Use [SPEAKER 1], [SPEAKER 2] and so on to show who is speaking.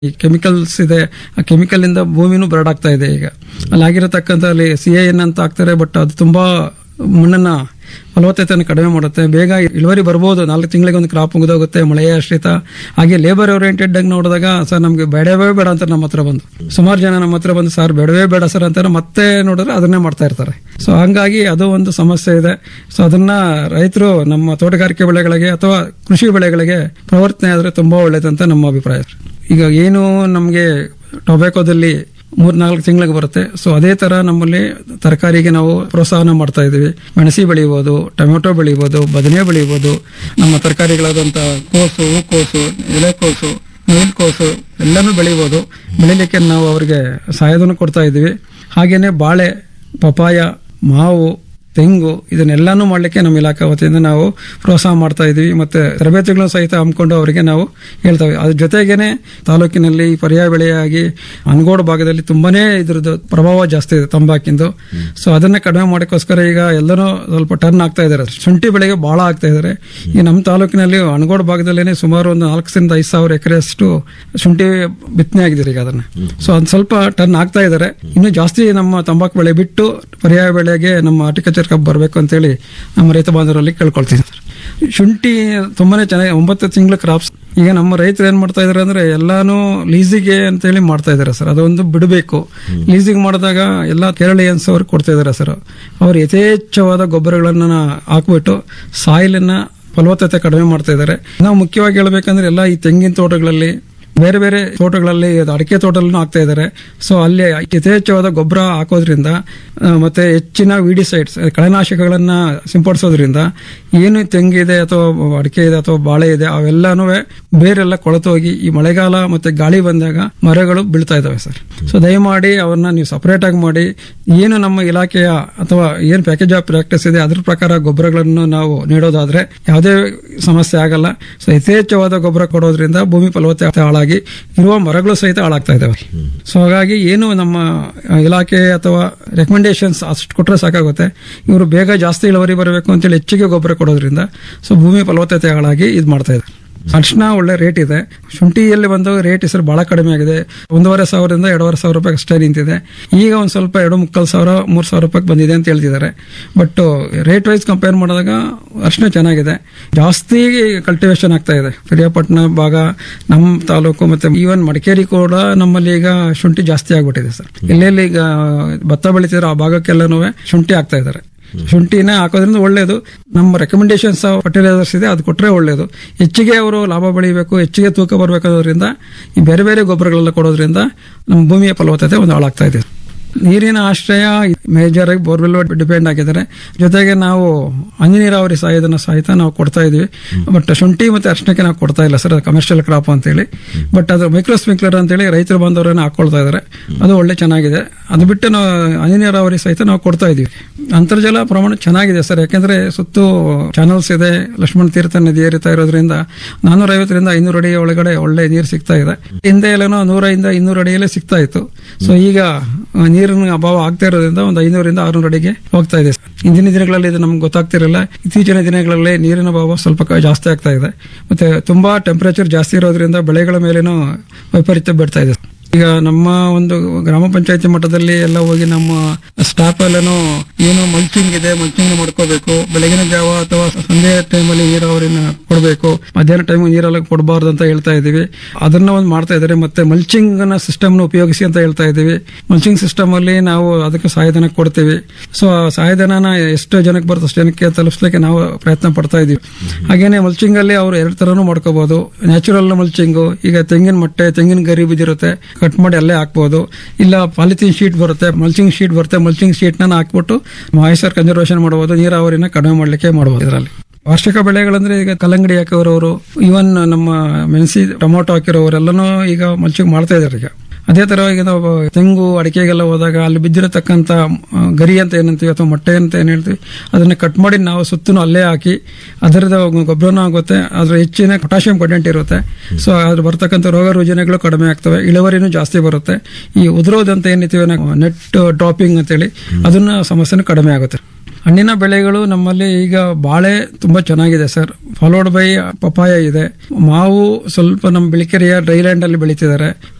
[SPEAKER 1] ಈ ಕೆಮಿಕಲ್ಸ್ ಇದೆ ಆ ಕೆಮಿಕಲ್ ಇಂದ ಭೂಮಿನೂ ಬರಡಾಗ್ತಾ ಇದೆ ಈಗ ಅಲ್ಲಿ ಆಗಿರತಕ್ಕಂಥ ಅಲ್ಲಿ ಸಿ ಎನ್ ಅಂತ ಹಾಕ್ತಾರೆ ಬಟ್ ಅದು ತುಂಬಾ ಮಣ್ಣನ್ನ ಫಲವತ್ತತೆಯನ್ನು ಕಡಿಮೆ ಮಾಡುತ್ತೆ ಬೇಗ ಇಳುವರಿ ಬರ್ಬೋದು ನಾಲ್ಕು ತಿಂಗಳಿಗೆ ಒಂದು ಕ್ರಾಪ್ ಮುಗಿದೋಗುತ್ತೆ ಮಳೆಯ ಆಶ್ರಿತ ಹಾಗೆ ಲೇಬರ್ ಓರಿಯೆಂಟೆಡ್ ಆಗಿ ನೋಡಿದಾಗ ಸರ್ ನಮಗೆ ಬೇಡವೇ ಬೇಡ ಅಂತ ನಮ್ಮ ಹತ್ರ ಬಂದು ಸುಮಾರು ಜನ ನಮ್ಮ ಹತ್ರ ಬಂದು ಸರ್ ಬೇಡವೇ ಬೇಡ ಸರ್ ಅಂತಾರೆ ಮತ್ತೆ ನೋಡಿದ್ರೆ ಅದನ್ನೇ ಮಾಡ್ತಾ ಇರ್ತಾರೆ ಸೊ ಹಂಗಾಗಿ ಅದು ಒಂದು ಸಮಸ್ಯೆ ಇದೆ ಸೊ ಅದನ್ನ ರೈತರು ನಮ್ಮ ತೋಟಗಾರಿಕೆ ಬೆಳೆಗಳಿಗೆ ಅಥವಾ ಕೃಷಿ ಬೆಳೆಗಳಿಗೆ ಪ್ರವರ್ತನೆ ಆದ್ರೆ ತುಂಬಾ ಒಳ್ಳೇದಂತ ನಮ್ಮ ಅಭಿಪ್ರಾಯ ಈಗ ಏನು ನಮಗೆ ಟೊಬ್ಯಾಕೋದಲ್ಲಿ ಮೂರ್ನಾಲ್ಕು ತಿಂಗಳಿಗೆ ಬರುತ್ತೆ ಸೊ ಅದೇ ತರ ನಮ್ಮಲ್ಲಿ ತರಕಾರಿಗೆ ನಾವು ಪ್ರೋತ್ಸಾಹನ ಮಾಡ್ತಾ ಇದ್ದೀವಿ ಮೆಣಸಿ ಬೆಳಿಬೋದು ಟೊಮೆಟೊ ಬೆಳಿಬೋದು ಬದನೆ ಬೆಳಿಬೋದು ನಮ್ಮ ತರಕಾರಿಗಳಾದಂಥ ಕೋಸು ಹೂಕೋಸು ಎಲೆಕೋಸು ನೀಲ್ಕೋಸು ಎಲ್ಲನೂ ಬೆಳಿಬೋದು ಬೆಳಿಲಿಕ್ಕೆ ನಾವು ಅವರಿಗೆ ಸಹಾಯಧನ ಕೊಡ್ತಾ ಇದ್ದೀವಿ ಹಾಗೇನೆ ಬಾಳೆ ಪಪಾಯ ಮಾವು ತೆಂಗು ಇದನ್ನೆಲ್ಲಾನು ಮಾಡಲಿಕ್ಕೆ ನಮ್ಮ ಇಲಾಖೆ ವತಿಯಿಂದ ನಾವು ಪ್ರೋತ್ಸಾಹ ಮಾಡ್ತಾ ಇದ್ದೀವಿ ಮತ್ತೆ ತರಬೇತಿಗಳನ್ನು ಸಹಿತ ಹಮ್ಮಿಕೊಂಡು ಅವರಿಗೆ ನಾವು ಹೇಳ್ತೇವೆ ಅದ್ರ ಜೊತೆಗೇನೆ ತಾಲೂಕಿನಲ್ಲಿ ಪರ್ಯಾಯ ಬೆಳೆಯಾಗಿ ಅನ್ಗೋಡು ಭಾಗದಲ್ಲಿ ತುಂಬಾನೇ ಇದ್ರದ್ದು ಪ್ರಭಾವ ಜಾಸ್ತಿ ಇದೆ ತಂಬಾಕಿಂದು ಸೊ ಅದನ್ನ ಕಡಿಮೆ ಮಾಡೋಕ್ಕೋಸ್ಕರ ಈಗ ಎಲ್ಲರೂ ಸ್ವಲ್ಪ ಟರ್ನ್ ಆಗ್ತಾ ಇದ್ದಾರೆ ಶುಂಠಿ ಬೆಳೆಗೆ ಬಹಳ ಆಗ್ತಾ ಇದ್ದಾರೆ ಈ ನಮ್ಮ ತಾಲೂಕಿನಲ್ಲಿ ಅಣಗೋಡು ಭಾಗದಲ್ಲೇನೆ ಸುಮಾರು ಒಂದು ನಾಲ್ಕರಿಂದ ಐದು ಸಾವಿರ ಎಕರೆಯಷ್ಟು ಶುಂಠಿ ಬಿತ್ತನೆ ಆಗಿದೆ ಈಗ ಅದನ್ನ ಸೊ ಅದ್ ಸ್ವಲ್ಪ ಟರ್ನ್ ಆಗ್ತಾ ಇದ್ದಾರೆ ಇನ್ನು ಜಾಸ್ತಿ ನಮ್ಮ ತಂಬಾಕು ಬೆಳೆ ಬಿಟ್ಟು ಪರ್ಯಾಯ ಬೆಳೆಗೆ ನಮ್ಮ ಹಾರ್ಟಿಕಲ್ಚರ್ ಕಪ್ ಬರಬೇಕು ಅಂತೇಳಿ ನಮ್ಮ ರೈತ ಬಾಂಧವರಲ್ಲಿ ಕೇಳ್ಕೊಳ್ತೀನಿ ಸರ್ ಶುಂಠಿ ತುಂಬಾನೇ ಚೆನ್ನಾಗಿ ಒಂಬತ್ತು ತಿಂಗಳ ಕ್ರಾಪ್ಸ್ ಈಗ ನಮ್ಮ ರೈತರು ಏನ್ ಮಾಡ್ತಾ ಇದಾರೆ ಅಂದ್ರೆ ಎಲ್ಲಾನು ಲೀಸಿಗೆ ಅಂತೇಳಿ ಮಾಡ್ತಾ ಇದಾರೆ ಸರ್ ಅದೊಂದು ಬಿಡಬೇಕು ಲೀಸಿಗೆ ಮಾಡಿದಾಗ ಎಲ್ಲ ಕೇರಳಿಯನ್ಸ್ ಅವ್ರು ಕೊಡ್ತಾ ಇದಾರೆ ಸರ್ ಅವ್ರು ಯಥೇಚ್ಛವಾದ ಗೊಬ್ಬರಗಳನ್ನ ಹಾಕ್ಬಿಟ್ಟು ಸಾಯಿಲನ್ನ ಫಲವತ್ತತೆ ಕಡಿಮೆ ಮಾಡ್ತಾ ಇದ್ದಾರೆ ನಾವು ಮುಖ್ಯವಾಗಿ ಹೇಳ್ಬೇಕಂದ್ರೆ ಎಲ್ಲ ಈ ತೆಂಗಿನ ತೋಟಗಳಲ್ಲಿ ಬೇರೆ ಬೇರೆ ತೋಟಗಳಲ್ಲಿ ಅದು ಅಡಿಕೆ ತೋಟಲ್ಲೂ ಹಾಕ್ತಾ ಇದ್ದಾರೆ ಸೊ ಅಲ್ಲಿ ಯಥೇಚ್ಛವಾದ ಗೊಬ್ಬರ ಹಾಕೋದ್ರಿಂದ ಆ, ಮತ್ತೆ ಹೆಚ್ಚಿನ ವಿಡಿಸೈಡ್ಸ್ ಕಳೆನಾಶಕಗಳನ್ನ ಸಿಂಪಡಿಸೋದ್ರಿಂದ ಏನು ತೆಂಗಿದೆ ಅಥವಾ ಅಡಿಕೆ ಇದೆ ಅಥವಾ ಬಾಳೆ ಇದೆ ಅವೆಲ್ಲಾನು ಬೇರೆಲ್ಲ ಕೊಳತೋಗಿ ಈ ಮಳೆಗಾಲ ಮತ್ತೆ ಗಾಳಿ ಬಂದಾಗ ಮರಗಳು ಬೀಳ್ತಾ ಇದಾವೆ ಸರ್ ಸೊ ದಯಮಾಡಿ ಅವನ್ನ ನೀವು ಸಪರೇಟ್ ಆಗಿ ಮಾಡಿ ಏನು ನಮ್ಮ ಇಲಾಖೆಯ ಅಥವಾ ಏನು ಪ್ಯಾಕೇಜ್ ಆಫ್ ಪ್ರಾಕ್ಟೀಸ್ ಇದೆ ಅದ್ರ ಪ್ರಕಾರ ಗೊಬ್ಬರಗಳನ್ನು ನಾವು ನೀಡೋದಾದ್ರೆ ಯಾವುದೇ ಸಮಸ್ಯೆ ಆಗಲ್ಲ ಸೊ ಯಥೇಚ್ಛವಾದ ಗೊಬ್ಬರ ಕೊಡೋದ್ರಿಂದ ಭೂಮಿ ಫಲವತ್ತತೆ ಹಾಳಾಗಿ ಇರುವ ಮರಗಳು ಸಹಿತ ಹಾಳಾಗ್ತಾ ಇದಾವೆ ಸೊ ಹಾಗಾಗಿ ಏನು ನಮ್ಮ ಇಲಾಖೆ ಅಥವಾ ರೆಕಮೆಂಡೇಶನ್ಸ್ ಅಷ್ಟು ಕೊಟ್ಟರೆ ಸಾಕಾಗುತ್ತೆ ಇವರು ಬೇಗ ಜಾಸ್ತಿ ಇಳುವರಿ ಬರಬೇಕು ಅಂತೇಳಿ ಹೆಚ್ಚಿಗೆ ಗೊಬ್ಬರ ಕೊಡೋದ್ರಿಂದ ಸೊ ಭೂಮಿ ಫಲವತ್ತತೆ ಹಾಳಾಗಿ ಇದು ಮಾಡ್ತಾ ಇದ್ದಾರೆ ಅರ್ಶಿನ ಒಳ್ಳೆ ರೇಟ್ ಇದೆ ಶುಂಠಿಯಲ್ಲಿ ಬಂದು ರೇಟ್ ಹೆಸರು ಬಹಳ ಕಡಿಮೆ ಆಗಿದೆ ಒಂದೂವರೆ ಸಾವಿರದಿಂದ ಎರಡೂವರೆ ಸಾವಿರ ರೂಪಾಯಿ ಅಷ್ಟೇ ನಿಂತಿದೆ ಈಗ ಒಂದು ಸ್ವಲ್ಪ ಎರಡು ಮುಕ್ಕಾಲು ಸಾವಿರ ಮೂರು ಸಾವಿರ ರೂಪಾಯಿ ಬಂದಿದೆ ಅಂತ ಹೇಳ್ತಿದ್ದಾರೆ ಬಟ್ ರೇಟ್ ವೈಸ್ ಕಂಪೇರ್ ಮಾಡಿದಾಗ ಅರ್ಶಿನ ಚೆನ್ನಾಗಿದೆ ಜಾಸ್ತಿ ಕಲ್ಟಿವೇಶನ್ ಆಗ್ತಾ ಇದೆ ಪಿರಿಯಾಪಟ್ಟಣ ಭಾಗ ನಮ್ಮ ತಾಲೂಕು ಮತ್ತೆ ಈವನ್ ಮಡಿಕೇರಿ ಕೂಡ ನಮ್ಮಲ್ಲಿ ಈಗ ಶುಂಠಿ ಜಾಸ್ತಿ ಆಗ್ಬಿಟ್ಟಿದೆ ಸರ್ ಎಲ್ಲೆಲ್ಲಿ ಈಗ ಭತ್ತ ಬೆಳಿತಿದ್ರು ಆ ಭಾಗಕ್ಕೆಲ್ಲನೂ ಶುಂಠಿ ಆಗ್ತಾ ಇದ್ದಾರೆ ಶುಂಠಿನ ಹಾಕೋದ್ರಿಂದ ಒಳ್ಳೇದು ನಮ್ಮ ರೆಕಮೆಂಡೇಶನ್ಸ್ ಫರ್ಟಿಲೈಸರ್ಸ್ ಇದೆ ಅದು ಕೊಟ್ಟರೆ ಒಳ್ಳೇದು ಹೆಚ್ಚಿಗೆ ಅವರು ಲಾಭ ಬೆಳಿಬೇಕು ಹೆಚ್ಚಿಗೆ ತೂಕ ಬರಬೇಕಾದ್ರಿಂದ ಈ ಬೇರೆ ಬೇರೆ ಗೊಬ್ಬರಗಳೆಲ್ಲ ಕೊಡೋದ್ರಿಂದ ನಮ್ಮ ಭೂಮಿಯ ಫಲವತ್ತತೆ ಒಂದು ಹಾಳಾಗ್ತಾ ಇದೆ ನೀರಿನ ಆಶ್ರಯ ಮೇಜರ್ ಆಗಿ ಬೋರ್ವೆಲ್ ಡಿಪೆಂಡ್ ಆಗಿದ್ದಾರೆ ಜೊತೆಗೆ ನಾವು ಹನಿ ನೀರಾವರಿ ಸಹಾಯಧನ ಸಹಿತ ನಾವು ಕೊಡ್ತಾ ಇದೀವಿ ಬಟ್ ಶುಂಠಿ ಮತ್ತೆ ಅರ್ಶನಕ್ಕೆ ನಾವು ಕೊಡ್ತಾ ಇಲ್ಲ ಸರ್ ಕಮರ್ಷಿಯಲ್ ಕ್ರಾಪ್ ಅಂತೇಳಿ ಬಟ್ ಅದು ಮೈಕ್ರೋ ಸ್ಪ್ರಿಂಕ್ಲರ್ ಅಂತೇಳಿ ರೈತರು ಬಂದವರನ್ನ ಹಾಕೊಳ್ತಾ ಇದ್ದಾರೆ ಅದು ಒಳ್ಳೆ ಚೆನ್ನಾಗಿದೆ ಅದು ಬಿಟ್ಟು ನಾವು ಹನಿ ನೀರಾವರಿ ಸಹಿತ ನಾವು ಕೊಡ್ತಾ ಇದೀವಿ ಅಂತರ್ಜಲ ಪ್ರಮಾಣ ಚೆನ್ನಾಗಿದೆ ಸರ್ ಯಾಕೆಂದ್ರೆ ಸುತ್ತು ಚಾನಲ್ಸ್ ಇದೆ ಲಕ್ಷ್ಮಣ ತೀರ್ಥ ನದಿ ಏರಿತಾ ಇರೋದ್ರಿಂದ ನಾನೂರ ಐವತ್ತರಿಂದ ಐನೂರು ಅಡಿ ಒಳಗಡೆ ಒಳ್ಳೆ ನೀರು ಸಿಗ್ತಾ ಇದೆ ಹಿಂದೆ ಎಲ್ಲನೋ ನೂರರಿಂದ ಇನ್ನೂರು ಅಡಿಯಲ್ಲೇ ಸಿಗ್ತಾ ಇತ್ತು ಸೊ ಈಗ ಆ, ನೀರಿನ ಅಭಾವ ಆಗ್ತಾ ಇರೋದ್ರಿಂದ ಒಂದು ಐನೂರಿಂದ ಆರುನೂರು ಅಡಿಗೆ ಹೋಗ್ತಾ ಇದೆ ಇಂದಿನ ದಿನಗಳಲ್ಲಿ ಇದು ನಮ್ಗೆ ಗೊತ್ತಾಗ್ತಿರಲ್ಲ ಇತ್ತೀಚಿನ ದಿನಗಳಲ್ಲಿ ನೀರಿನ ಅಭಾವ ಸ್ವಲ್ಪ ಕ- ಜಾಸ್ತಿ ಆಗ್ತಾ ಇದೆ ಮತ್ತೆ ತುಂಬಾ ಟೆಂಪರೇಚರ್ ಜಾಸ್ತಿ ಇರೋದ್ರಿಂದ ಬೆಳೆಗಳ ಮೇಲೇನೂ ವೈಪರೀತ್ಯ ಬೀಳ್ತಾ ಇದೆ ಈಗ ನಮ್ಮ ಒಂದು ಗ್ರಾಮ ಪಂಚಾಯತಿ ಮಟ್ಟದಲ್ಲಿ ಎಲ್ಲ ಹೋಗಿ ನಮ್ಮ ಸ್ಟಾಫ್ ಎಲ್ಲನೂ ಏನು ಮಲ್ಚಿಂಗ್ ಇದೆ ಮಲ್ಚಿಂಗ್ ಮಾಡ್ಕೋಬೇಕು ಬೆಳಗಿನ ಜಾವ ಅಥವಾ ಸಂಜೆ ಟೈಮಲ್ಲಿ ನೀರಾವರಿನ ಕೊಡಬೇಕು ಮಧ್ಯಾಹ್ನ ಟೈಮ್ ನೀರೆಲ್ಲ ಕೊಡಬಾರ್ದು ಅಂತ ಹೇಳ್ತಾ ಇದೀವಿ ಅದನ್ನ ಒಂದು ಮಾಡ್ತಾ ಇದ್ದಾರೆ ಮತ್ತೆ ಮಲ್ಚಿಂಗ್ ನ ಸಿಸ್ಟಮ್ ನ ಉಪಯೋಗಿಸಿ ಅಂತ ಹೇಳ್ತಾ ಇದೀವಿ ಮಲ್ಚಿಂಗ್ ಸಿಸ್ಟಮ್ ಅಲ್ಲಿ ನಾವು ಅದಕ್ಕೆ ಸಹಾಯಧನ ಕೊಡ್ತೀವಿ ಸೊ ಆ ಸಹಾಯಧನನ ಎಷ್ಟು ಜನಕ್ಕೆ ಬರುತ್ತೆ ಅಷ್ಟು ಜನಕ್ಕೆ ತಲುಪಿಸ್ಲಿಕ್ಕೆ ನಾವು ಪ್ರಯತ್ನ ಪಡ್ತಾ ಇದೀವಿ ಹಾಗೇನೆ ಮಲ್ಚಿಂಗ್ ಅಲ್ಲಿ ಅವರು ಎರಡು ತರನು ಮಾಡ್ಕೋಬಹುದು ನ್ಯಾಚುರಲ್ ಮಲ್ಚಿಂಗ್ ಈಗ ತೆಂಗಿನ ಮೊಟ್ಟೆ ತೆಂಗಿನ ಗರಿ ಬಿದ್ದಿರುತ್ತೆ ಕಟ್ ಮಾಡಿ ಅಲ್ಲೇ ಹಾಕ್ಬೋದು ಇಲ್ಲ ಪಾಲಿಥೀನ್ ಶೀಟ್ ಬರುತ್ತೆ ಮಲ್ಚಿಂಗ್ ಶೀಟ್ ಬರುತ್ತೆ ಮಲ್ಚಿಂಗ್ ಶೀಟ್ ನ ಹಾಕ್ಬಿಟ್ಟು ಮಾಯಿಸರ್ ಕನ್ಸರ್ವೇಷನ್ ಮಾಡಬಹುದು ನೀರಾವರಿನ ಕಡಿಮೆ ಮಾಡ್ಲಿಕ್ಕೆ ಮಾಡಬಹುದು ಇದರಲ್ಲಿ ವಾರ್ಷಿಕ ಬೆಳೆಗಳಂದ್ರೆ ಈಗ ಕಲ್ಲಂಗಡಿ ಹಾಕಿರೋರು ಇವನ್ ನಮ್ಮ ಮೆಣಸಿ ಟೊಮೊಟೊ ಹಾಕಿರೋರೆಲ್ಲನೂ ಈಗ ಮಲ್ಚಿಂಗ್ ಮಾಡ್ತಾ ಇದಾರೆ ಈಗ ಅದೇ ತರ ಈಗ ನಾವು ತೆಂಗು ಅಡಿಕೆಗೆಲ್ಲ ಹೋದಾಗ ಅಲ್ಲಿ ಬಿದ್ದಿರತಕ್ಕಂತ ಆ, ಗರಿ ಅಂತ ಏನಂತೀವಿ ಅಥವಾ ಮೊಟ್ಟೆ ಅಂತ ಏನ್ ಹೇಳ್ತೀವಿ ಅದನ್ನ ಕಟ್ ಮಾಡಿ ನಾವು ಸುತ್ತಲೂ ಅಲ್ಲೇ ಹಾಕಿ ಅದರದ ಗೊಬ್ಬರನೂ ಆಗುತ್ತೆ ಅದ್ರ ಹೆಚ್ಚಿನ ಪೊಟ್ಯಾಷಿಯಂ ಕಂಟೆಂಟ್ ಇರುತ್ತೆ ಸೊ ಅದ್ರ ಬರ್ತಕ್ಕಂಥ ರೋಗ ರುಜಿನಗಳು ಕಡಿಮೆ ಆಗ್ತವೆ ಇಳುವರಿನೂ ಜಾಸ್ತಿ ಬರುತ್ತೆ ಈ ಉದುರೋದಂತ ಏನಿತೀವಿ ನಾವು ನೆಟ್ ಡ್ರಾಪಿಂಗ್ ಅಂತೇಳಿ ಅದನ್ನ ಸಮಸ್ಯೆನೂ ಕಡಿಮೆ ಆಗುತ್ತೆ ಹಣ್ಣಿನ ಬೆಳೆಗಳು ನಮ್ಮಲ್ಲಿ ಈಗ ಬಾಳೆ ತುಂಬಾ ಚೆನ್ನಾಗಿದೆ ಸರ್ ಫಾಲೋಡ್ ಬೈ ಪಪಾಯ ಇದೆ ಮಾವು ಸ್ವಲ್ಪ ನಮ್ಮ ಬಿಳಿಕೆರೆಯ ಡ್ರೈಲ್ಯಾಂಡ್ ಅಲ್ಲಿ ಬೆಳೀತಿದ್ದಾರೆ